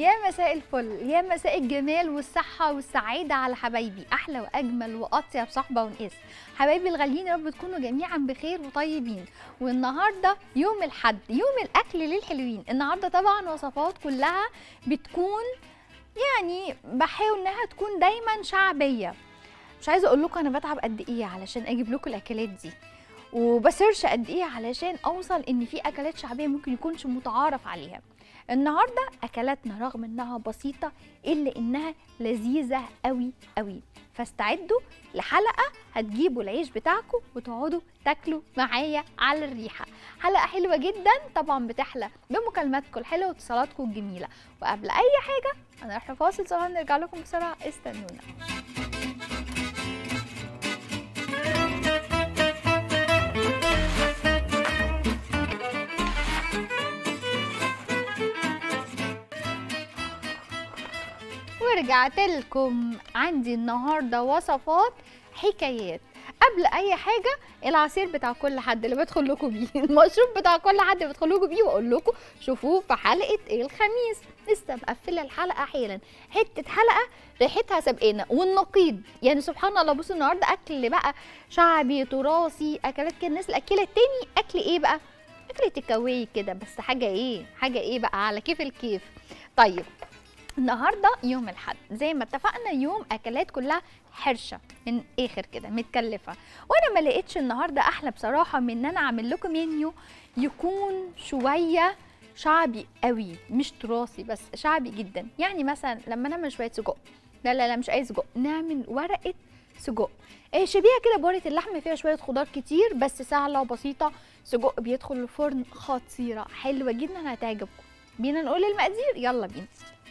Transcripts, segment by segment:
يا مساء الفل يا مساء الجمال والصحة والسعادة على حبايبي أحلى وأجمل وأطيب صحبة ونقاس حبايبي الغاليين يا رب تكونوا جميعا بخير وطيبين والنهاردة يوم الحد يوم الأكل للحلوين النهاردة طبعا وصفات كلها بتكون يعني بحاول إنها تكون دايما شعبية مش عايزة أقول لكم أنا بتعب قد إيه علشان أجيب لكم الأكلات دي وبسيرش قد ايه علشان اوصل ان في اكلات شعبيه ممكن يكونش متعارف عليها النهارده اكلاتنا رغم انها بسيطه الا انها لذيذه قوي قوي فاستعدوا لحلقه هتجيبوا العيش بتاعكم وتقعدوا تاكلوا معايا على الريحه حلقه حلوه جدا طبعا بتحلى بمكالماتكم الحلوه واتصالاتكم الجميله وقبل اي حاجه انا رايحه فاصل صغير نرجع لكم بسرعه استنونا ورجعت لكم عندي النهارده وصفات حكايات قبل اي حاجه العصير بتاع كل حد اللي بدخل لكم بيه المشروب بتاع كل حد بدخل لكم بيه واقول لكم شوفوه في حلقه الخميس لسه مقفله الحلقه حالا حته حلقه ريحتها سابقانا والنقيض يعني سبحان الله بصوا النهارده اكل بقى شعبي تراثي اكلات كده الناس الاكله التاني اكل ايه بقى اكل تكاوي كده بس حاجه ايه حاجه ايه بقى على كيف الكيف طيب النهارده يوم الحد زي ما اتفقنا يوم اكلات كلها حرشه من اخر كده متكلفه وانا ما لقيتش النهارده احلى بصراحه من ان انا اعمل لكم منيو يكون شويه شعبي قوي مش تراثي بس شعبي جدا يعني مثلا لما نعمل شويه سجق لا لا لا مش اي سجق نعمل ورقه سجق إيه شبيهه كده بورقه اللحم فيها شويه خضار كتير بس سهله وبسيطه سجق بيدخل الفرن خطيره حلوه جدا هتعجبكم بينا نقول المقادير يلا بينا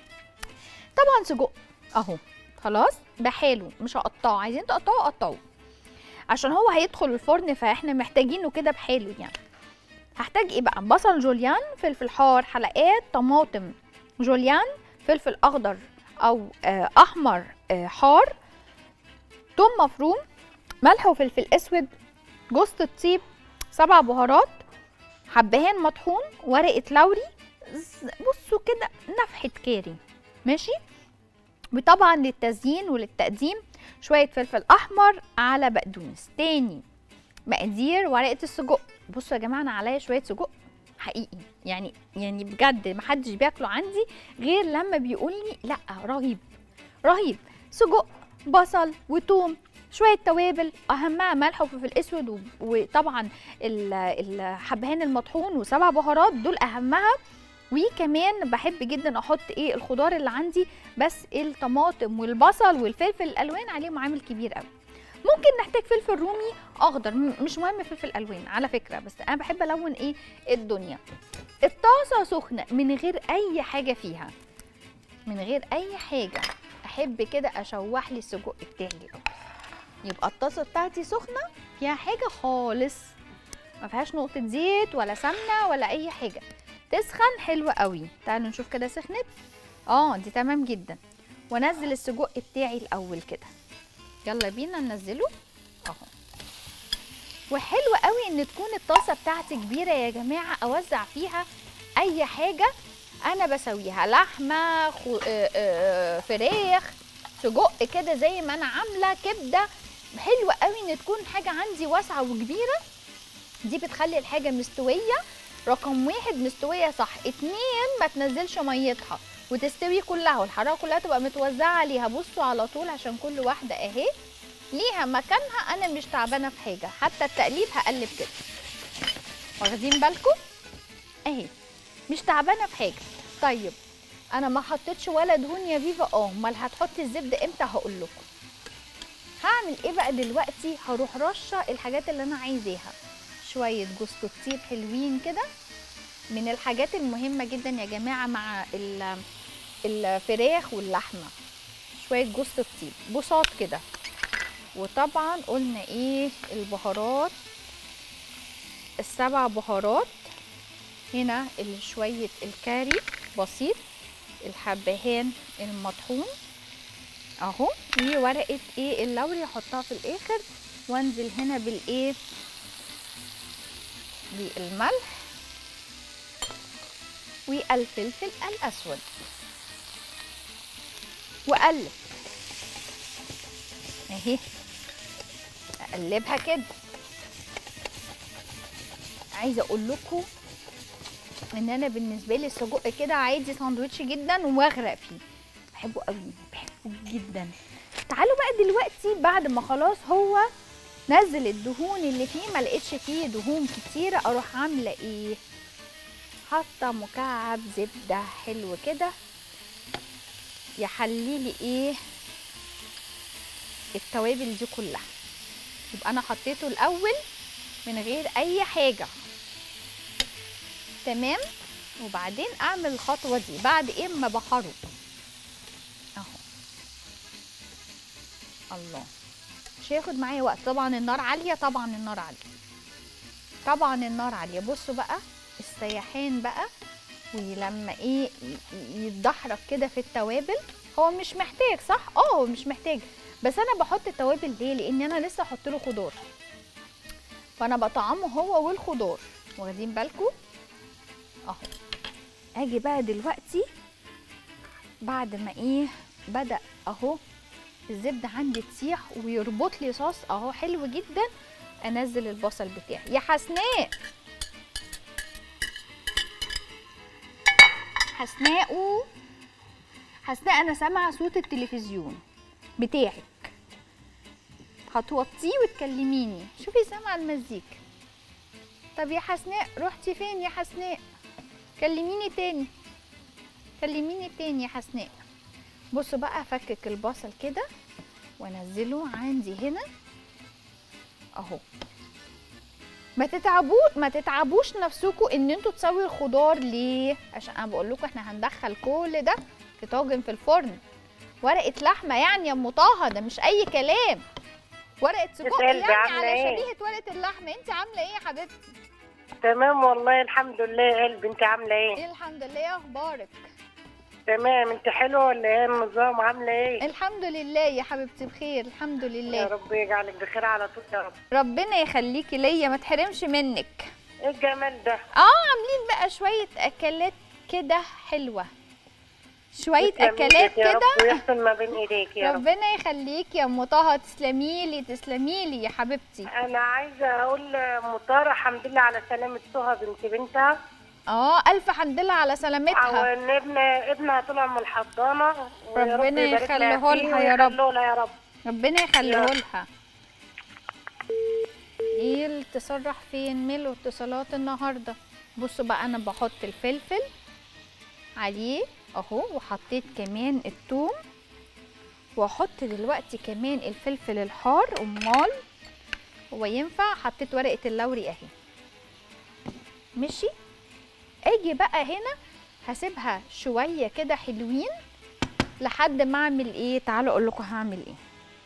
طبعا سجق اهو خلاص بحاله مش هقطعه عايزين تقطعوه قطعوه عشان هو هيدخل الفرن فاحنا محتاجينه كده بحاله يعني هحتاج ايه بقى بصل جوليان فلفل حار حلقات طماطم جوليان فلفل اخضر او آه احمر آه حار توم مفروم ملح وفلفل اسود جوز الطيب سبع بهارات حبهان مطحون ورقه لوري بصوا كده نفحه كاري ماشي وطبعا للتزيين وللتقديم شويه فلفل احمر على بقدونس تاني مقادير ورقه السجق بصوا يا جماعه انا عليا شويه سجق حقيقي يعني يعني بجد محدش بياكله عندي غير لما بيقول لي لا رهيب رهيب سجق بصل وتوم شويه توابل اهمها ملح وفلفل اسود وطبعا الحبهان المطحون وسبع بهارات دول اهمها وكمان بحب جدا احط ايه الخضار اللي عندي بس الطماطم والبصل والفلفل الالوان عليهم عامل كبير قوي ممكن نحتاج فلفل رومي اخضر مش مهم فلفل الوان على فكره بس انا بحب الون ايه الدنيا الطاسه سخنه من غير اي حاجه فيها من غير اي حاجه احب كده اشوح لي السجق بتاعي الاول يبقى الطاسه بتاعتي سخنه فيها حاجه خالص ما فيهاش نقطه زيت ولا سمنه ولا اي حاجه تسخن حلوة قوي تعالوا نشوف كده سخنت اه دي تمام جدا وانزل السجق بتاعي الاول كده يلا بينا ننزله اهو وحلو قوي ان تكون الطاسه بتاعتي كبيره يا جماعه اوزع فيها اي حاجه انا بسويها لحمه خو... آآ آآ فراخ سجق كده زي ما انا عامله كبده حلوه قوي ان تكون حاجه عندي واسعه وكبيره دي بتخلي الحاجه مستويه رقم واحد مستويه صح اتنين ما تنزلش ميتها وتستوي كلها والحراره كلها تبقى متوزعه عليها بصوا على طول عشان كل واحده اهي ليها مكانها انا مش تعبانه في حاجه حتى التقليب هقلب كده واخدين بالكم اهي مش تعبانه في حاجه طيب انا ما حطيتش ولا دهون يا فيفا اه امال هتحطي الزبده امتى هقول لكم هعمل ايه بقى دلوقتي هروح رشه الحاجات اللي انا عايزاها شويه جوز الطيب حلوين كده من الحاجات المهمه جدا يا جماعه مع الفراخ واللحمه شويه جوز الطيب بساط كده وطبعا قلنا ايه البهارات السبع بهارات هنا شويه الكاري بسيط الحبهان المطحون اهو وورقه ايه اللوري احطها في الاخر وانزل هنا بالايه بالملح والفلفل الاسود واقلب اهي اقلبها كده عايزه اقول لكم ان انا بالنسبه لي السجق كده عادي ساندوتش جدا واغرق فيه بحبه قوي بحبه جدا تعالوا بقى دلوقتي بعد ما خلاص هو نزل الدهون اللي فيه ما لقيتش فيه دهون كتيره اروح عامله ايه حاطه مكعب زبده حلو كده يحلي لي ايه التوابل دي كلها يبقى انا حطيته الاول من غير اي حاجه تمام وبعدين اعمل الخطوه دي بعد ايه ما بحره اهو الله مش هياخد معايا وقت طبعا النار عاليه طبعا النار عاليه طبعا النار عاليه بصوا بقى السيحان بقى ولما ايه يتدحرج كده في التوابل هو مش محتاج صح اه هو مش محتاج بس انا بحط التوابل ليه لان انا لسه احط له خضار فانا بطعمه هو والخضار واخدين بالكم اهو اجي بقى دلوقتي بعد ما ايه بدا اهو الزبده عندي تسيح ويربط لي صوص اهو حلو جدا انزل البصل بتاعي يا حسناء حسناء حسناء انا سامعه صوت التلفزيون بتاعك هتوطيه وتكلميني شوفي سامعه المزيكا طب يا حسناء رحتي فين يا حسناء كلميني تاني كلميني تاني يا حسناء بصوا بقى افكك البصل كده وانزله عندي هنا اهو ما تتعبوا ما تتعبوش نفسكم ان انتوا تسووا الخضار ليه عشان انا بقول لكم احنا هندخل كل ده في طاجن في الفرن ورقه لحمه يعني يا ام طه ده مش اي كلام ورقه سجق قلبي يعني عاملة على إيه؟ شبيهه ورقه اللحمه انت عامله ايه يا حبيبتي تمام والله الحمد لله يا قلبي انت عامله ايه ايه الحمد لله ايه اخبارك تمام انت حلوه ولا ايه النظام عامله ايه الحمد لله يا حبيبتي بخير الحمد يا لله رب يجعلك بخير على طول يا رب ربنا يخليكي ليا ما تحرمش منك ايه الجمال ده اه عاملين بقى شويه اكلات كده حلوه شويه تسلم اكلات إيدك يا رب كده ويحسن ما بين ايديك يا رب ربنا يخليكي يا ام طه تسلمي لي تسلمي لي يا حبيبتي انا عايزه اقول مطاره الحمد لله على سلامه سهى بنت بنتها اه الف حمد لله على سلامتها او ان ابن ابنها طلع من الحضانه ويا رب ربنا يبارك لها يخليه فيه لها يا رب. ويخليه لها يا رب ربنا يخليه يا. لها ايه الاتصال راح فين ملوا اتصالات النهارده بصوا بقى انا بحط الفلفل عليه اهو وحطيت كمان الثوم واحط دلوقتي كمان الفلفل الحار امال هو ينفع حطيت ورقه اللوري اهي ماشي اجي بقى هنا هسيبها شويه كده حلوين لحد ما اعمل ايه تعالوا اقول لكم هعمل ايه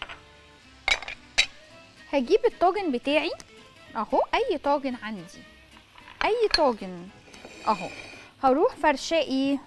هجيب الطاجن بتاعي اهو اي طاجن عندي اي طاجن اهو هروح فرشاه ايه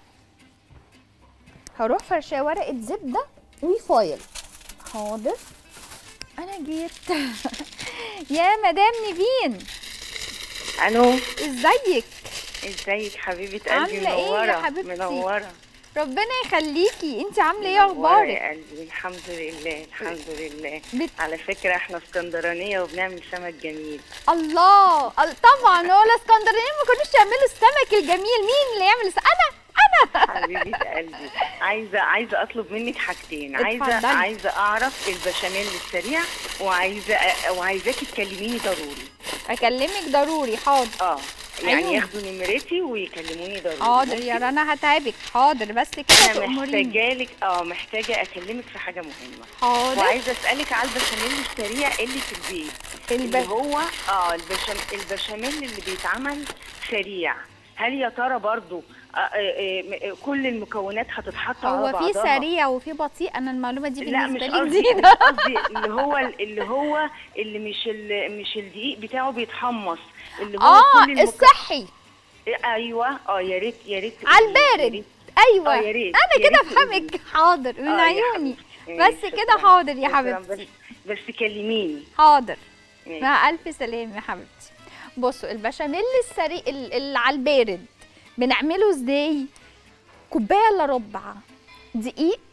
هروح فرشاه ورقه زبده وفايل حاضر انا جيت يا مدام نيفين الو ازيك ازيك حبيبه قلبي عاملة إيه يا منوره حبيبتي؟ منوره ربنا يخليكي انت عامله ايه منورة اخبارك يا قلبي الحمد لله الحمد لله بت... على فكره احنا اسكندرانيه وبنعمل سمك جميل الله ال- طبعا هو الاسكندرانيين ما كانوش يعملوا السمك الجميل مين اللي يعمل الس- انا حبيبه قلبي عايزه عايزه اطلب منك حاجتين عايزه اتفضلي. عايزه اعرف البشاميل السريع وعايزه وعايزاكي تكلميني ضروري اكلمك ضروري حاضر اه يعني أيوة. ياخدوا نمرتي ويكلموني ضروري حاضر يا ممكن؟ رنا هتعبك حاضر بس كده انا تأمريني محتاجه لك اه محتاجه اكلمك في حاجه مهمه حاضر وعايزه اسالك على البشاميل السريع اللي في البيت الب... اللي هو اه البشام البشاميل اللي بيتعمل سريع هل يا ترى برضو آه آه آه كل المكونات هتتحط على هو في بعضها سريع وفي بطيء انا المعلومه دي لا بالنسبه مش لي قصدي جديده قصدي اللي هو اللي هو اللي مش ال- مش الدقيق بتاعه بيتحمص اللي هو اه كل المك... الصحي ايوه اه يا ريت يا ريت على تقولي- يا البارد ريت. ايوه آه، يا ريت، انا يا كده ريت تقولي. افهمك حاضر من آه، يا عيوني حبيبتي. بس شكراً. كده حاضر يا شكراً، حبيبتي بس بس كلميني حاضر ماشي. مع الف سلامه يا حبيبتي بصوا البشاميل السريع ال- اللي على البارد بنعمله ازاي كوبايه الا ربع دقيق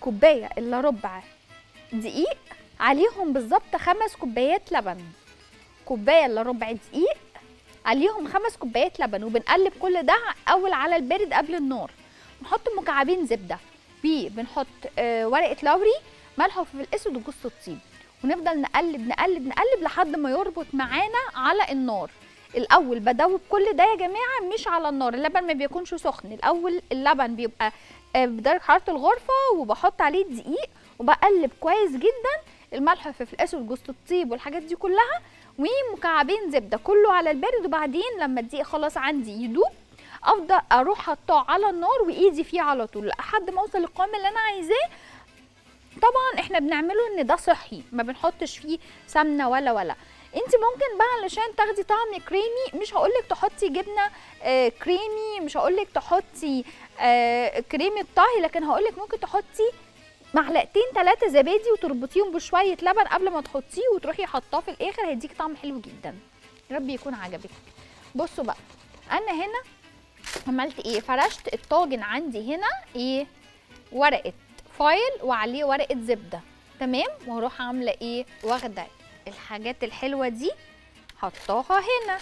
كوبايه الا ربع دقيق عليهم بالظبط خمس كوبايات لبن كوبايه الا ربع دقيق عليهم خمس كوبايات لبن وبنقلب كل ده اول على البارد قبل النار نحط مكعبين زبده وبنحط آه ورقه لوري ملح وفلفل اسود وجوز الطيب ونفضل نقلب نقلب نقلب لحد ما يربط معانا على النار الاول بدوب كل ده يا جماعه مش على النار اللبن ما بيكونش سخن الاول اللبن بيبقى آه، بدرجه حراره الغرفه وبحط عليه الدقيق وبقلب كويس جدا الملح والفلفل الاسود وجوز الطيب والحاجات دي كلها ومكعبين زبده كله على البارد وبعدين لما الدقيق خلاص عندي يدوب افضل اروح حطاه على النار وايدي فيه على طول لحد ما اوصل للقوام اللي انا عايزاه طبعا احنا بنعمله ان ده صحي ما بنحطش فيه سمنه ولا ولا انت ممكن بقى علشان تاخدي طعم كريمي مش هقولك تحطي جبنه آه كريمي مش هقولك تحطي آه كريمه طهي لكن هقولك ممكن تحطي معلقتين ثلاثه زبادي وتربطيهم بشويه لبن قبل ما تحطيه وتروحي حطاه في الاخر هيديك طعم حلو جدا يا رب يكون عجبك بصوا بقى انا هنا عملت ايه فرشت الطاجن عندي هنا ايه ورقه فايل وعليه ورقه زبده تمام واروح عامله ايه واخده الحاجات الحلوه دي حطاها هنا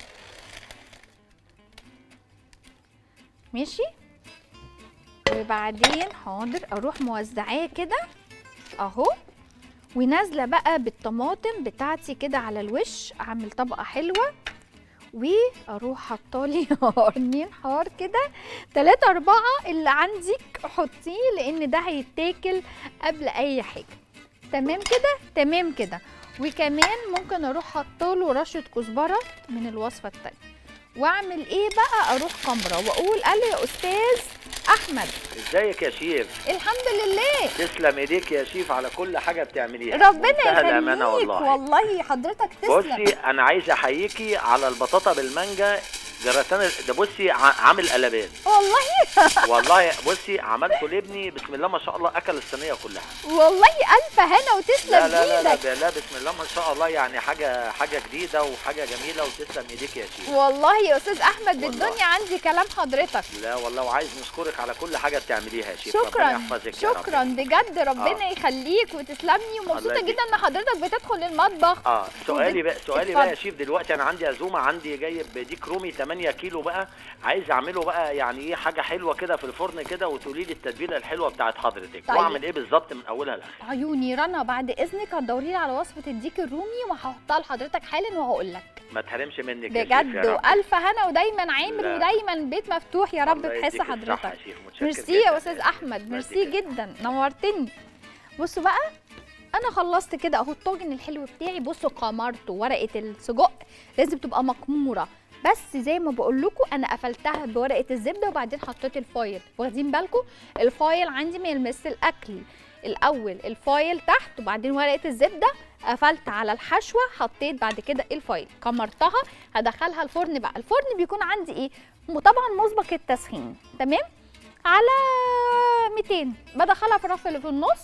ماشي وبعدين حاضر اروح موزعاه كده اهو ونازله بقى بالطماطم بتاعتي كده على الوش اعمل طبقه حلوه واروح حطالي قرنين حار كده تلاتة أربعة اللي عندك حطيه لأن ده هيتاكل قبل أي حاجة تمام كده تمام كده وكمان ممكن أروح حطاله رشة كزبرة من الوصفة التانية واعمل ايه بقى اروح كاميرا واقول قال يا استاذ احمد ازيك يا شيف الحمد لله تسلم ايديك يا شيف على كل حاجه بتعمليها ربنا منتهى الامانه يخليك والله والله حضرتك تسلم بصي انا عايز احييكي على البطاطا بالمانجا جراتان ده بصي ع- عامل قلبان والله والله بصي عملته لابني بسم الله ما شاء الله اكل الصينيه كلها والله الف هنا وتسلم لا لا لا لا, ايدك لا بسم الله ما شاء الله يعني حاجه حاجه جديده وحاجه جميله وتسلم ايديك يا شيف والله يا استاذ احمد والله. بالدنيا عندي كلام حضرتك لا والله وعايز نشكرك على كل حاجه بتعمليها يا شيف ربنا شكرا يحفظك يا رب. شكرا بجد ربنا آه. يخليك وتسلمني ومبسوطه الله جدا ان حضرتك بتدخل المطبخ اه سؤالي بقى سؤالي بقى يا اتفضل. شيف دلوقتي انا عندي عزومه عندي جايب ديك رومي 8 كيلو بقى عايز اعمله بقى يعني ايه حاجه حلوه كده في الفرن كده وتقولي لي التتبيله الحلوه بتاعت حضرتك طيب. واعمل ايه بالظبط من اولها لاخرها عيوني رنا بعد اذنك هتدوري لي على وصفه الديك الرومي وهحطها لحضرتك حالا وهقول لك ما تحرمش منك يا شيف يا بجد رب. والف هنا ودايما عامر لا. ودايما بيت مفتوح يا رب الله بحس يديك الصحة حضرتك يا شيخ. متشكر ميرسي جداً يا استاذ احمد الله ميرسي يديك جدا نورتني بصوا بقى انا خلصت كده اهو الطاجن الحلو بتاعي بصوا قمرته ورقه السجق لازم تبقى مقموره بس زي ما بقول لكم انا قفلتها بورقه الزبده وبعدين حطيت الفايل واخدين بالكم الفايل عندي ما يلمس الاكل الاول الفايل تحت وبعدين ورقه الزبده قفلت على الحشوه حطيت بعد كده الفايل كمرتها هدخلها الفرن بقى الفرن بيكون عندي ايه م- طبعا مسبق التسخين تمام على 200 بدخلها في الرف اللي في النص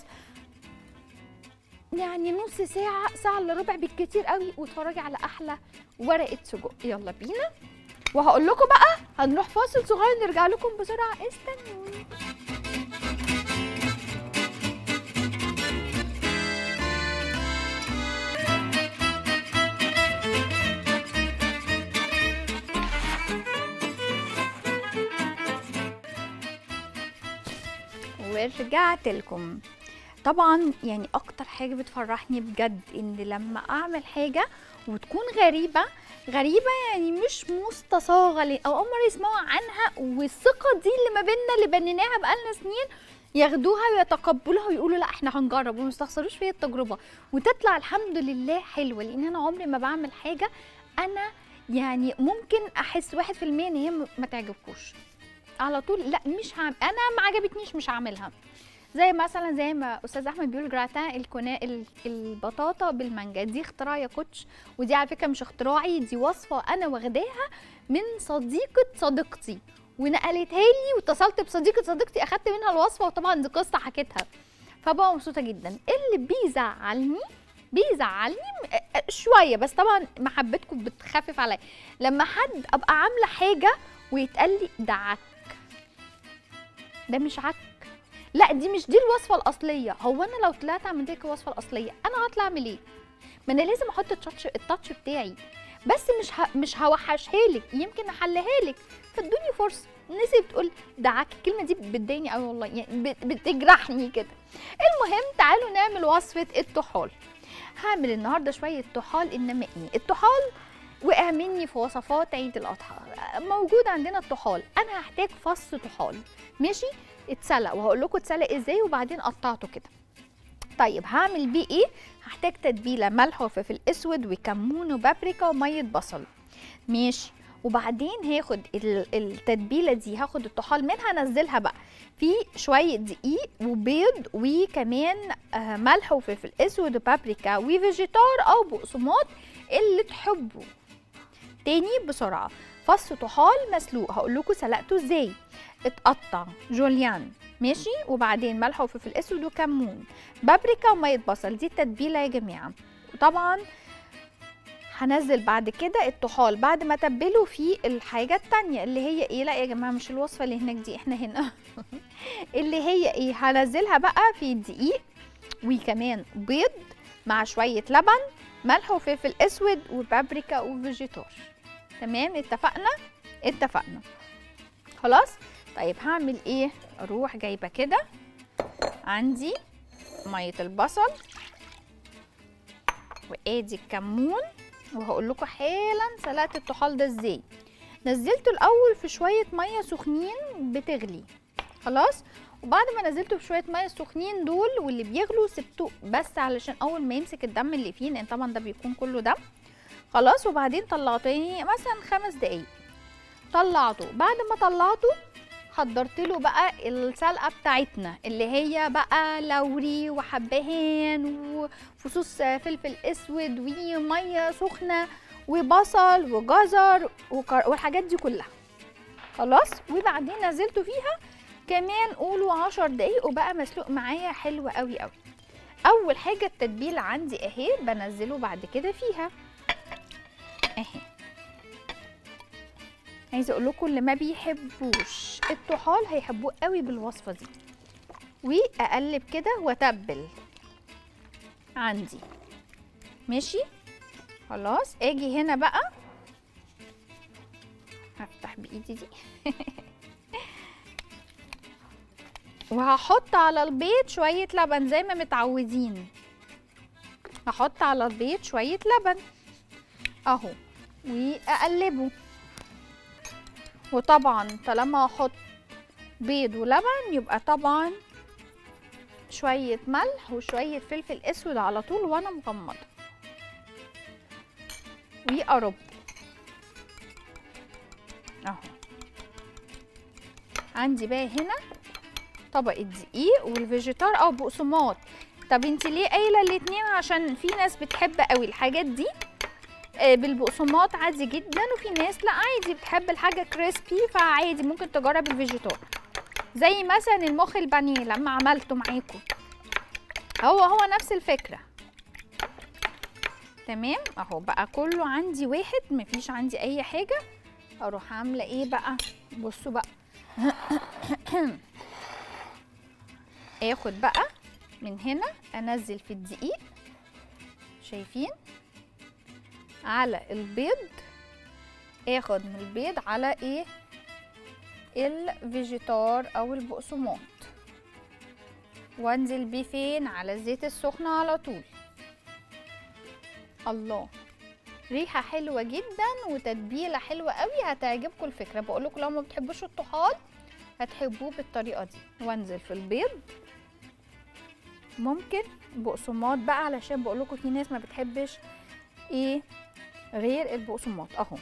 يعني نص ساعة ساعة الا ربع بالكتير قوي واتفرجي على أحلى ورقة سجق يلا بينا وهقول لكم بقى هنروح فاصل صغير نرجع لكم بسرعة استنوني ورجعت لكم طبعا يعني اكتر حاجه بتفرحني بجد ان لما اعمل حاجه وتكون غريبه غريبه يعني مش مستصاغه ل- او اول مره يسمعوا عنها والثقه دي اللي ما بيننا اللي بنيناها بقالنا سنين ياخدوها ويتقبلوها ويقولوا لا احنا هنجرب وما يستخسروش فيا التجربه وتطلع الحمد لله حلوه لان انا عمري ما بعمل حاجه انا يعني ممكن احس واحد في المية ان هي م- ما تعجبكوش على طول لا مش هعمل انا ما عجبتنيش مش هعملها زي مثلا زي ما استاذ احمد بيقول جراتان الكنا ال- البطاطا بالمانجا دي اختراع يا كوتش ودي على فكره مش اختراعي دي وصفه انا واخداها من صديقه صديقتي ونقلتها لي واتصلت بصديقه صديقتي اخدت منها الوصفه وطبعا دي قصه حكيتها فبقى مبسوطه جدا اللي بيزعلني بيزعلني م- شويه بس طبعا محبتكم بتخفف عليا لما حد ابقى عامله حاجه ويتقال لي ده عك ده مش عك لا دي مش دي الوصفه الاصليه هو انا لو طلعت عملت لك الوصفه الاصليه انا هطلع اعمل ايه ما انا لازم احط التاتش التاتش بتاعي بس مش ه... مش هوحشها لك يمكن احلها لك فادوني فرصه الناس اللي بتقول دعاك الكلمه دي بتضايقني قوي والله يعني بت- بتجرحني كده المهم تعالوا نعمل وصفه الطحال هعمل النهارده شويه طحال النمائي الطحال وقع مني في وصفات عيد الاضحى موجود عندنا الطحال انا هحتاج فص طحال ماشي اتسلق وهقول لكم اتسلق ازاي وبعدين قطعته كده طيب هعمل بيه ايه هحتاج تتبيله ملح وفلفل اسود وكمون وبابريكا وميه بصل ماشي وبعدين هاخد ال- التتبيله دي هاخد الطحال منها انزلها بقى في شويه دقيق وبيض وكمان آه، ملح وفلفل اسود وبابريكا وفيجيتار او بقسماط اللي تحبوا تاني بسرعه فص طحال مسلوق هقول لكم سلقته ازاي اتقطع جوليان ماشي وبعدين ملح وفلفل اسود وكمون بابريكا وميه بصل دي التتبيله يا جماعه وطبعا هنزل بعد كده الطحال بعد ما تبله في الحاجه التانية اللي هي ايه لا يا جماعه مش الوصفه اللي هناك دي احنا هنا اللي هي ايه هنزلها بقى في دقيق وكمان بيض مع شويه لبن ملح وفلفل اسود وبابريكا وفيجيتار تمام اتفقنا اتفقنا خلاص طيب هعمل ايه اروح جايبه كده عندي ميه البصل وادي الكمون وهقول لكم حالا سلقت الطحال ده ازاي نزلته الاول في شويه ميه سخنين بتغلي خلاص وبعد ما نزلته في شويه ميه سخنين دول واللي بيغلوا سبته بس علشان اول ما يمسك الدم اللي فيه لان طبعا ده بيكون كله دم خلاص وبعدين طلعته يعني مثلا خمس دقايق طلعته بعد ما طلعته حضرت له بقى السلقه بتاعتنا اللي هي بقى لوري وحبهان وفصوص فلفل اسود وميه سخنه وبصل وجزر وكر- والحاجات دي كلها خلاص وبعدين نزلته فيها كمان قولوا عشر دقايق وبقى مسلوق معايا حلو قوي قوي اول حاجه التتبيله عندي اهي بنزله بعد كده فيها اهي عايزه اقول لكم اللي ما بيحبوش الطحال هيحبوه قوي بالوصفه دي واقلب كده واتبل عندي ماشي خلاص اجي هنا بقى هفتح بايدي دي وهحط على البيض شويه لبن زي ما متعودين هحط على البيض شويه لبن اهو واقلبه وطبعا طالما احط بيض ولبن يبقى طبعا شوية ملح وشوية فلفل اسود على طول وانا مغمضة وأرب اهو عندي بقى هنا طبقة دقيق والفيجيتار او بقسماط طب انت ليه قايله الاتنين عشان في ناس بتحب قوي الحاجات دي آه، بالبقسماط عادي جدا وفي ناس لا عادي بتحب الحاجه كريسبي فعادي ممكن تجرب الفيجيتار زي مثلا المخ البانيه لما عملته معاكم هو هو نفس الفكره تمام اهو بقى كله عندي واحد مفيش عندي اي حاجه اروح عامله ايه بقى بصوا بقى اخد بقى من هنا انزل في الدقيق شايفين على البيض اخد من البيض على ايه الفيجيتار او البقسماط وانزل بيه فين على الزيت السخن على طول الله ريحه حلوه جدا وتتبيله حلوه قوي هتعجبكم الفكره بقول لكم لو ما بتحبوش الطحال هتحبوه بالطريقه دي وانزل في البيض ممكن بقسماط بقى علشان بقول لكم في ناس ما بتحبش ايه غير البقسماط اهو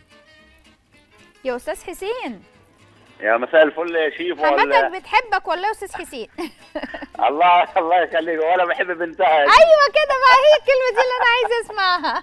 يا استاذ حسين يا مساء الفل يا شيف حماتك ولا بتحبك والله يا استاذ حسين الله الله يخليك وانا بحب بنتها ايوه كده بقى هي الكلمه دي اللي انا عايزه اسمعها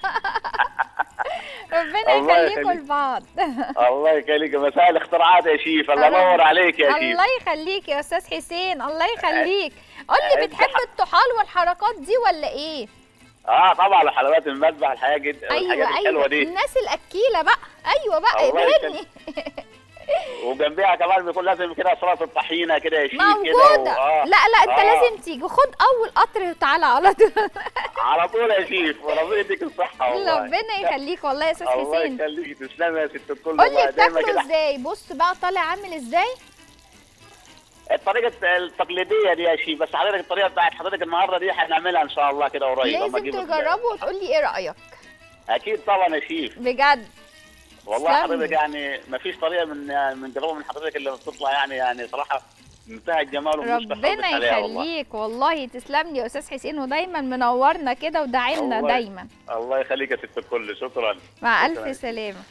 ربنا الله يخليكم يخليك. لبعض الله يخليك مساء الاختراعات يا شيف الله ينور عليك يا شيف الله يخليك يا استاذ حسين الله يخليك قول لي أنت بتحب الطحال والحركات دي ولا ايه اه طبعا حلويات المذبح الحياه جدا الحاجات ايوه الحلوه ايوه دي الناس الاكيله بقى ايوه بقى الله ابهرني وجنبها كمان بيكون لازم كده سلطه الطحينه كده يا شيف كده موجوده و- آه. لا لا انت آه. لازم تيجي خد اول قطر وتعالى على طول على طول يا شيف وربنا يديك الصحه والله ربنا يخليك والله يا استاذ الله حسين يخليك تسلمي يا ست الكل قول لي والله دايما بتاكله كده ازاي بص بقى طالع عامل ازاي الطريقه التقليديه دي يا شيف بس حضرتك الطريقه بتاعت حضرتك النهارده دي هنعملها ان شاء الله كده قريب أما لازم أجيب ال- تجربه وتقول لي ايه رايك اكيد طبعا يا شيف بجد والله تسلم حضرتك لي. يعني ما فيش طريقه من من تجربه من حضرتك اللي بتطلع يعني يعني صراحه منتهى الجمال ومش ربنا يخليك والله تسلم لي يا استاذ حسين ودايما منورنا كده وداعمنا الله- دايما الله يخليك يا ست الكل شكرا مع شكراً. الف سلامه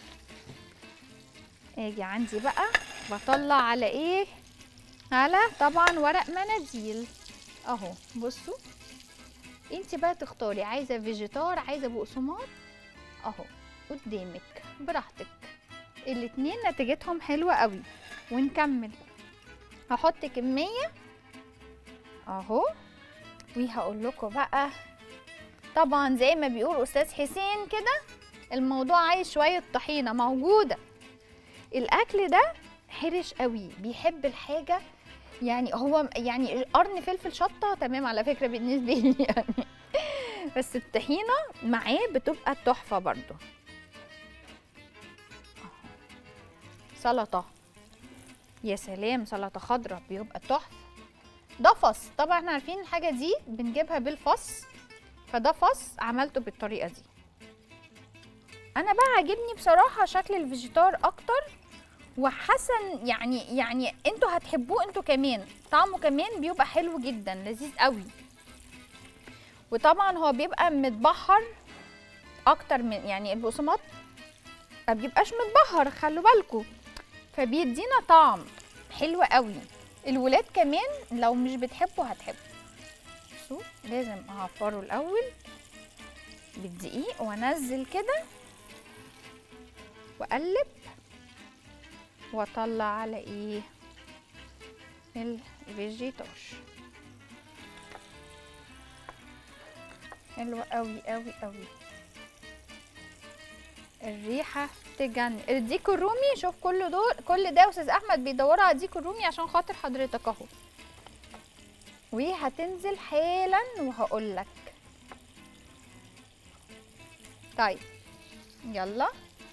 اجي عندي بقى بطلع على ايه على طبعا ورق مناديل اهو بصوا انت بقى تختاري عايزه فيجيتار عايزه بقسماط اهو قدامك براحتك الاتنين نتيجتهم حلوه قوي ونكمل هحط كميه اهو وهقول لكم بقى طبعا زي ما بيقول استاذ حسين كده الموضوع عايز شويه طحينه موجوده الاكل ده حرش قوي بيحب الحاجه يعني هو يعني قرن فلفل شطه تمام على فكره بالنسبه لي يعني بس الطحينه معاه بتبقى تحفه برضو أهو. سلطه يا سلام سلطه خضراء بيبقى تحفه ده فص طبعا احنا عارفين الحاجه دي بنجيبها بالفص فده فص عملته بالطريقه دي انا بقى عاجبني بصراحه شكل الفيجيتار اكتر وحسن يعني يعني انتوا هتحبوه انتوا كمان طعمه كمان بيبقى حلو جدا لذيذ قوي وطبعا هو بيبقى متبحر اكتر من يعني البقسماط ما بيبقاش متبهر خلوا بالكم فبيدينا طعم حلو قوي الولاد كمان لو مش بتحبوا هتحبوا بصوا لازم اعفره الاول بالدقيق وانزل كده واقلب واطلع على ايه الفيجيتار حلوة قوي قوي قوي الريحة تجن الديك الرومي شوف كل دول كل ده استاذ احمد بيدوروا على الديك الرومي عشان خاطر حضرتك اهو وهتنزل حالا وهقول لك طيب يلا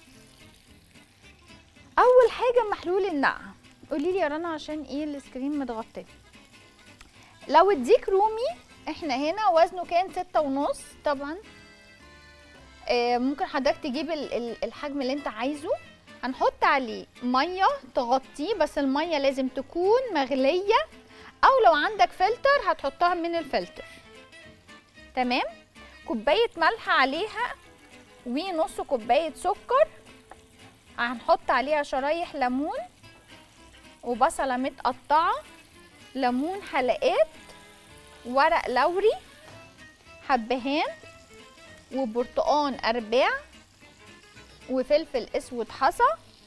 اول حاجه محلول النقع قولي لي يا رنا عشان ايه السكرين متغطي لو الديك رومي احنا هنا وزنه كان ستة ونص طبعا آه ممكن حضرتك تجيب ال- ال- الحجم اللي انت عايزه هنحط عليه ميه تغطيه بس الميه لازم تكون مغليه او لو عندك فلتر هتحطها من الفلتر تمام كوبايه ملح عليها ونص كوبايه سكر هنحط عليها شرايح ليمون وبصله متقطعه ليمون حلقات ورق لوري حبهان وبرتقان ارباع وفلفل اسود حصى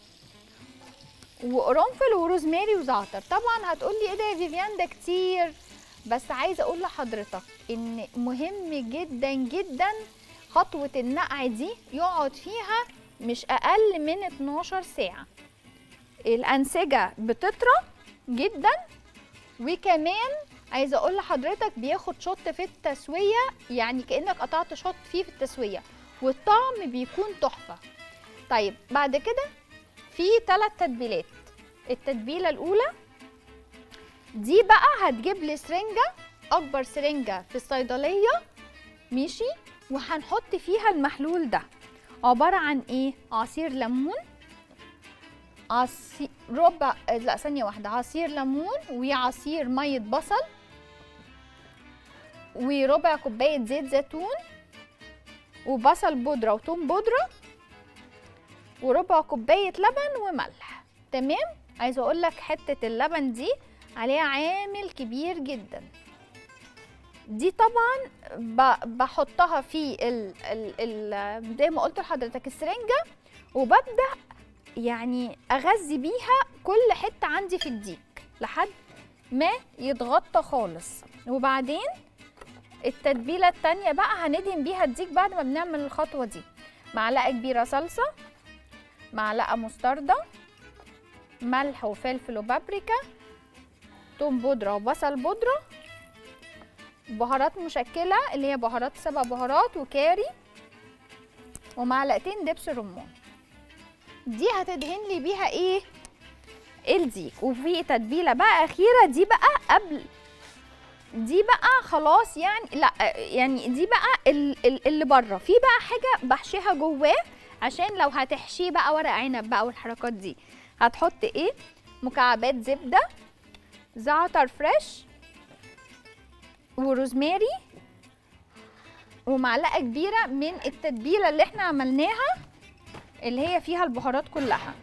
وقرنفل وروزماري وزعتر طبعا هتقولي ايه ده يا فيفيان ده كتير بس عايزه اقول لحضرتك ان مهم جدا جدا خطوه النقع دي يقعد فيها مش اقل من 12 ساعه الانسجه بتطرى جدا وكمان عايزه اقول لحضرتك بياخد شط في التسويه يعني كانك قطعت شط فيه في التسويه والطعم بيكون تحفه طيب بعد كده في ثلاث تتبيلات التتبيله الاولى دي بقى هتجيب لي سرنجه اكبر سرنجه في الصيدليه ماشي وهنحط فيها المحلول ده عباره عن ايه عصير ليمون عصير ربع لا ثانيه واحده عصير ليمون وعصير ميه بصل وربع كوبايه زيت زيتون وبصل بودره وتوم بودره وربع كوبايه لبن وملح تمام عايزه اقول لك حته اللبن دي عليها عامل كبير جدا دي طبعا ب- بحطها في ال ال ال زي ما قلت لحضرتك السرنجه وببدا يعني اغذي بيها كل حته عندي في الديك لحد ما يتغطى خالص وبعدين التتبيله التانية بقى هندهن بيها الديك بعد ما بنعمل الخطوه دي معلقه كبيره صلصه معلقه مستردة ملح وفلفل وبابريكا توم بودره وبصل بودره بهارات مشكله اللي هي بهارات سبع بهارات وكاري ومعلقتين دبس رمان دي هتدهن لي بيها ايه الديك وفي تتبيله بقى اخيره دي بقى قبل دي بقى خلاص يعني لا يعني دي بقى ال- ال- اللي بره في بقى حاجه بحشيها جواه عشان لو هتحشيه بقى ورق عنب بقى والحركات دي هتحط ايه مكعبات زبده زعتر فريش وروزماري ومعلقه كبيره من التتبيله اللي احنا عملناها اللي هي فيها البهارات كلها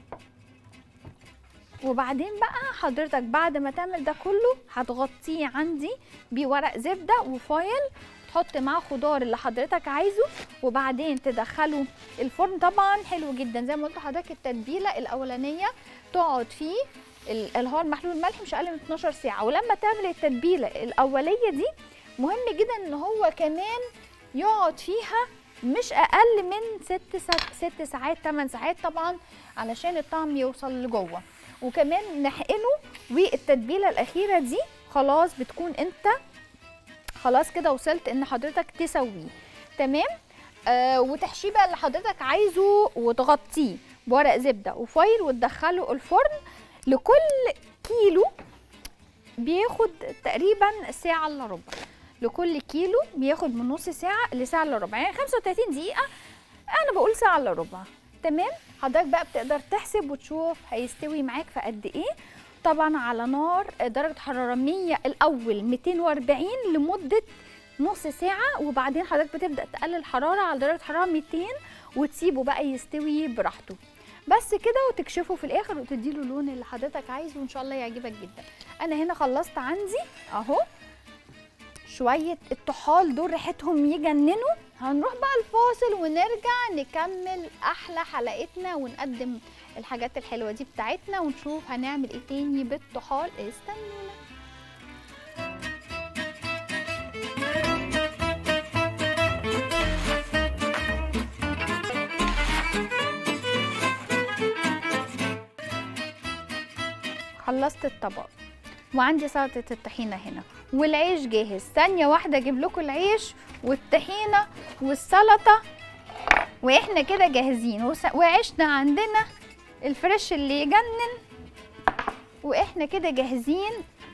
وبعدين بقى حضرتك بعد ما تعمل ده كله هتغطيه عندي بورق زبده وفايل تحط معاه خضار اللي حضرتك عايزه وبعدين تدخله الفرن طبعا حلو جدا زي ما قلت لحضرتك التتبيله الاولانيه تقعد فيه ال- اللي هو المحلول الملح مش اقل من 12 ساعه ولما تعمل التتبيله الاوليه دي مهم جدا ان هو كمان يقعد فيها مش اقل من ست سا- ست ساعات 8 ساعات طبعا علشان الطعم يوصل لجوه وكمان نحقنه والتتبيله الاخيره دي خلاص بتكون انت خلاص كده وصلت ان حضرتك تسويه تمام آه وتحشيه بقى اللي حضرتك عايزه وتغطيه بورق زبده وفايل وتدخله الفرن لكل كيلو بياخد تقريبا ساعه الا ربع لكل كيلو بياخد من نص ساعه لساعه الا ربع يعني 35 دقيقه انا بقول ساعه الا ربع تمام حضرتك بقى بتقدر تحسب وتشوف هيستوي معاك في قد ايه طبعا على نار درجه حراره 100 الاول 240 لمده نص ساعه وبعدين حضرتك بتبدا تقلل الحراره على درجه حراره 200 وتسيبه بقى يستوي براحته بس كده وتكشفه في الاخر وتديله اللون اللي حضرتك عايزه وان شاء الله يعجبك جدا انا هنا خلصت عندي اهو شويه الطحال دول ريحتهم يجننوا هنروح بقى الفاصل ونرجع نكمل احلى حلقتنا ونقدم الحاجات الحلوه دي بتاعتنا ونشوف هنعمل ايه تاني بالطحال استنونا خلصت الطبق وعندي سلطه الطحينه هنا والعيش جاهز ثانيه واحده اجيب لكم العيش والطحينه والسلطه واحنا كده جاهزين وس- وعيشنا عندنا الفريش اللي يجنن واحنا كده جاهزين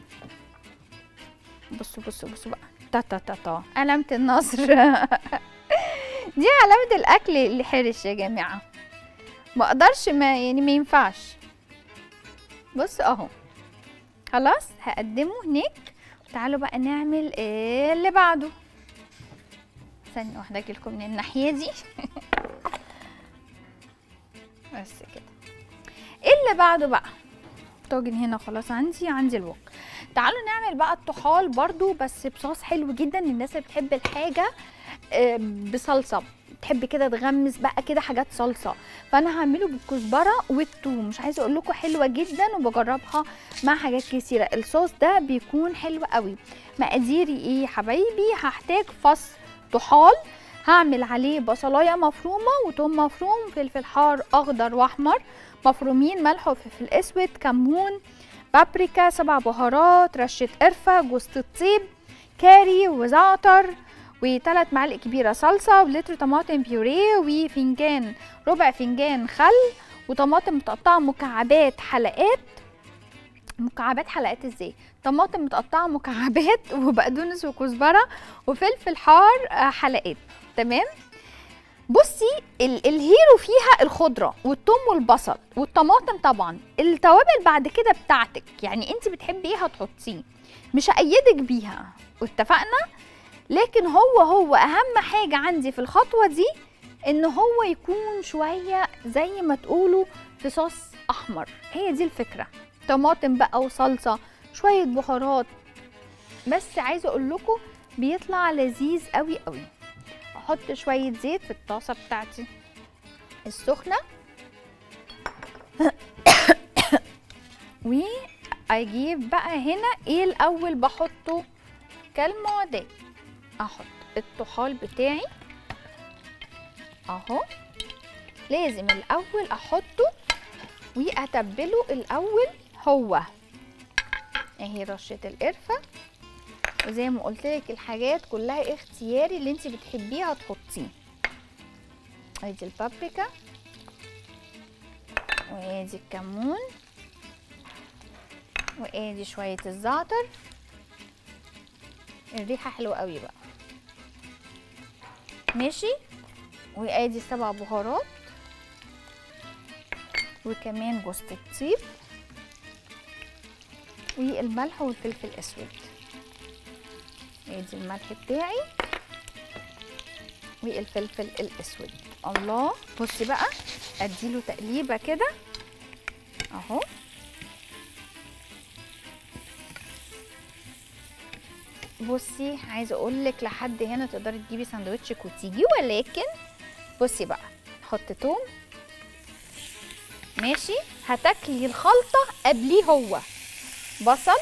بصوا بصوا بصوا بقى تا تا تا تا علامة النصر دي علامة الأكل اللي حرش يا جماعة ما اقدرش ما يعني ما ينفعش بص اهو خلاص هقدمه هناك تعالوا بقى نعمل إيه اللي بعده ثانية واحدة اجيلكم من الناحية دي بس كده ايه اللي بعده بقى طاجن هنا خلاص عندي عندي الوك تعالوا نعمل بقى الطحال برضو بس بصوص حلو جدا للناس اللي بتحب الحاجة آه، بصلصة تحب كده تغمس بقى كده حاجات صلصة فانا هعمله بالكزبرة والثوم مش عايزة اقول لكم حلوة جدا وبجربها مع حاجات كتيرة الصوص ده بيكون حلو قوي مقاديري ايه يا حبايبي هحتاج فص طحال هعمل عليه بصلايه مفرومه وتوم مفروم فلفل حار اخضر واحمر مفرومين ملح وفلفل اسود كمون بابريكا سبع بهارات رشه قرفه جوز الطيب كاري وزعتر وثلاث معالق كبيره صلصه ولتر طماطم بيوريه وفنجان ربع فنجان خل وطماطم متقطعه مكعبات حلقات مكعبات حلقات ازاي طماطم متقطعه مكعبات وبقدونس وكزبره وفلفل حار آه، حلقات تمام بصي ال- الهيرو فيها الخضره والثوم والبصل والطماطم طبعا التوابل بعد كده بتاعتك يعني انت بتحبي ايه هتحطيه مش هأيدك بيها واتفقنا لكن هو هو اهم حاجه عندي في الخطوه دي ان هو يكون شويه زي ما تقولوا في صوص احمر هي دي الفكره طماطم بقى وصلصه شويه بهارات بس عايزه اقول لكم بيطلع لذيذ قوي قوي احط شويه زيت في الطاسه بتاعتي السخنه واجيب بقى هنا ايه الاول بحطه كالمعتاد احط الطحال بتاعي اهو لازم الاول احطه واتبله الاول هو اهي رشه القرفه وزي ما قلت لك الحاجات كلها اختياري اللي انت بتحبيها تحطيه ادي البابريكا وادي الكمون وادي شويه الزعتر الريحه حلوه قوي بقى ماشي وادي سبع بهارات وكمان جوز الطيب والملح والفلفل الاسود ادي الملح بتاعي والفلفل الاسود الله بصي بقى اديله تقليبه كده اهو بصي عايزه اقول لك لحد هنا تقدري تجيبي سندوتشك وتيجي ولكن بصي بقى حط توم ماشي هتاكلي الخلطه قبليه هو بصل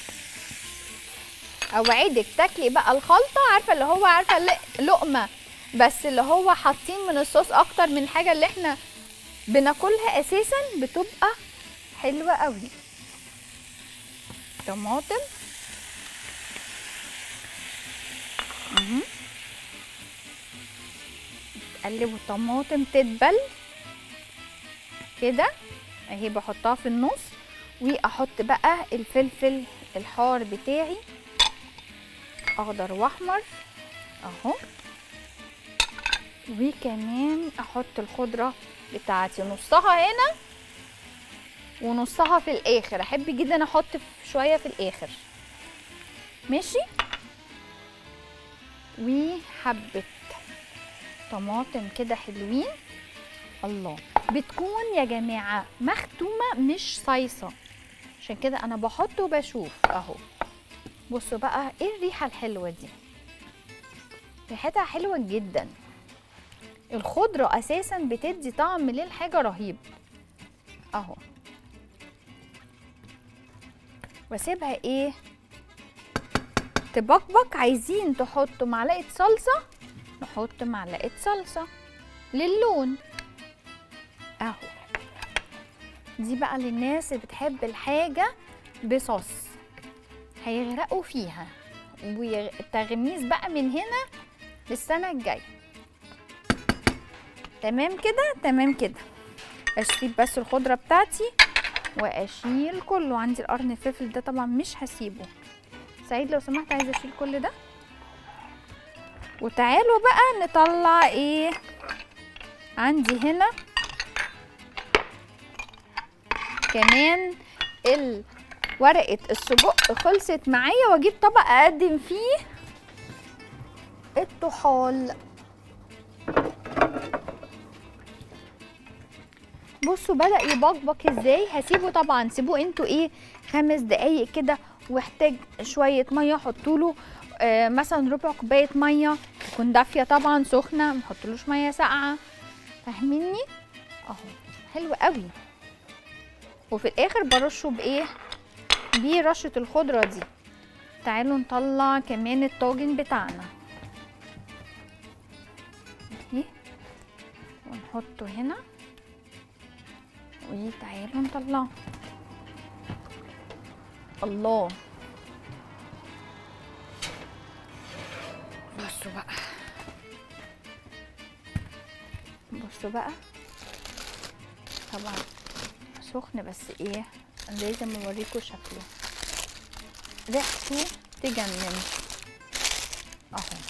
اوعدك تاكلي بقى الخلطه عارفه اللي هو عارفه ل- لقمه بس اللي هو حاطين من الصوص اكتر من الحاجه اللي احنا بناكلها اساسا بتبقى حلوه قوي طماطم مهم. تقلب الطماطم تدبل كده اهي بحطها في النص واحط بقى الفلفل الحار بتاعي اخضر واحمر اهو وكمان احط الخضره بتاعتي نصها هنا ونصها في الاخر احب جدا احط في- شويه في الاخر ماشي وحبه طماطم كده حلوين الله بتكون يا جماعه مختومه مش صيصه عشان كده انا بحط وبشوف اهو بصوا بقى ايه الريحه الحلوه دي ريحتها حلوه جدا الخضره اساسا بتدي طعم للحاجه رهيب اهو واسيبها ايه تبقبق عايزين تحطوا معلقه صلصه نحط معلقه صلصه للون اهو دي بقى للناس اللي بتحب الحاجه بصوص هيغرقوا فيها والتغميس بقى من هنا للسنه الجايه تمام كده تمام كده اشيل بس الخضره بتاعتي واشيل كله عندي القرن الفلفل ده طبعا مش هسيبه سعيد لو سمحت عايزه اشيل كل ده وتعالوا بقى نطلع ايه عندي هنا كمان ال ورقه السجق خلصت معايا واجيب طبق اقدم فيه الطحال بصوا بدأ يبقبق ازاي هسيبه طبعا سيبوه انتوا ايه خمس دقايق كده واحتاج شوية مية حطوله آه مثلا ربع كوباية مية تكون دافية طبعا سخنة محطلوش مية ساقعة فاهميني اهو حلو قوي وفي الاخر برشه بايه برشة الخضرة دي تعالوا نطلع كمان الطاجن بتاعنا اهي ونحطه هنا وتعالوا نطلعه الله بصوا بقى بصوا بقى طبعا سخن بس ايه لازم اوريكم شكله ريحته تجنن اهو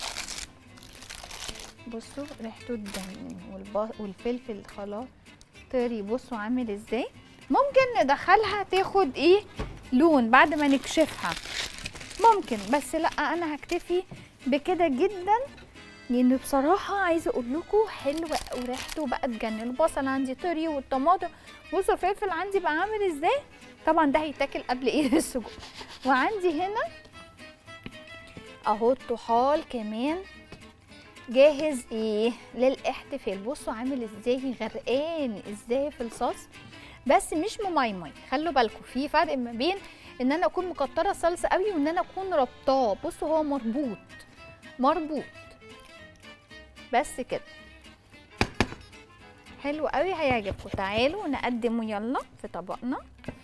بصوا ريحته تجنن والب- والفلفل خلاص طري بصوا عامل ازاي ممكن ندخلها تاخد ايه لون بعد ما نكشفها ممكن بس لا انا هكتفي بكده جدا لان بصراحه عايزه اقول لكم حلوه وريحته بقى تجنن البصل عندي طري والطماطم بصوا الفلفل عندي بقى عامل ازاي طبعا ده هيتاكل قبل ايه السجق وعندي هنا اهو الطحال كمان جاهز ايه للاحتفال بصوا عامل ازاي غرقان ازاي في الصوص بس مش مميمي خلوا بالكم في فرق ما بين ان انا اكون مكتره صلصه قوي وان انا اكون ربطاه بصوا هو مربوط مربوط بس كده حلو قوي هيعجبكم تعالوا نقدمه يلا في طبقنا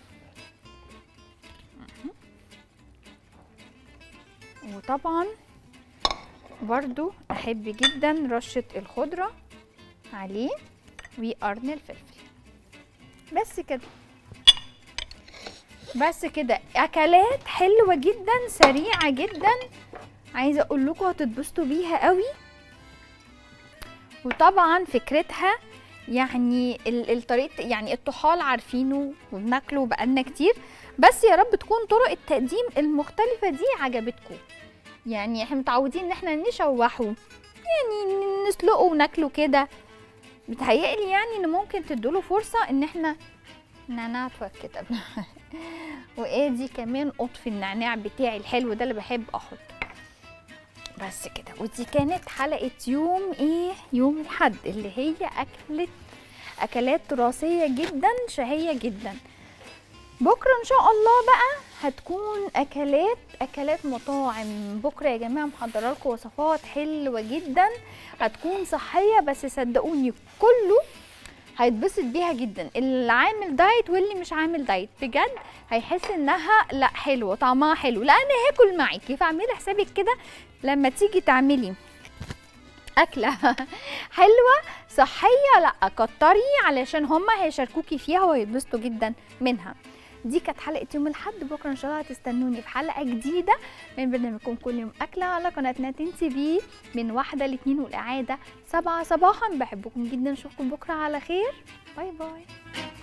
وطبعا برضو احب جدا رشة الخضرة عليه وقرن الفلفل بس كده بس كده اكلات حلوة جدا سريعة جدا عايزة اقول لكم هتتبسطوا بيها قوي وطبعا فكرتها يعني ال- الطريقة يعني الطحال عارفينه وبناكله بقالنا كتير بس يا رب تكون طرق التقديم المختلفة دي عجبتكم يعني احنا متعودين ان احنا نشوحه يعني نسلقه وناكله كده بتهيألي يعني ان ممكن تدوله فرصة ان احنا نعناع كده وايه دي كمان قطف النعناع بتاعي الحلو ده اللي بحب احطه بس كده ودي كانت حلقة يوم ايه يوم الحد اللي هي اكلة اكلات تراثية جدا شهية جدا بكرة ان شاء الله بقى هتكون اكلات اكلات مطاعم بكرة يا جماعة محضرة لكم وصفات حلوة جدا هتكون صحية بس صدقوني كله هيتبسط بيها جدا اللي عامل دايت واللي مش عامل دايت بجد هيحس انها لا حلوه طعمها حلو لا انا هاكل معاكي فاعملي حسابك كده لما تيجي تعملي اكله حلوه صحيه لا كتري علشان هما هيشاركوكي فيها وهيتبسطوا جدا منها دي كانت حلقه يوم الاحد بكره ان شاء الله هتستنوني في حلقه جديده من برنامجكم كل يوم اكله على قناه ناتين تي في من واحده لاثنين والاعاده سبعة صباحا بحبكم جدا اشوفكم بكره على خير باي باي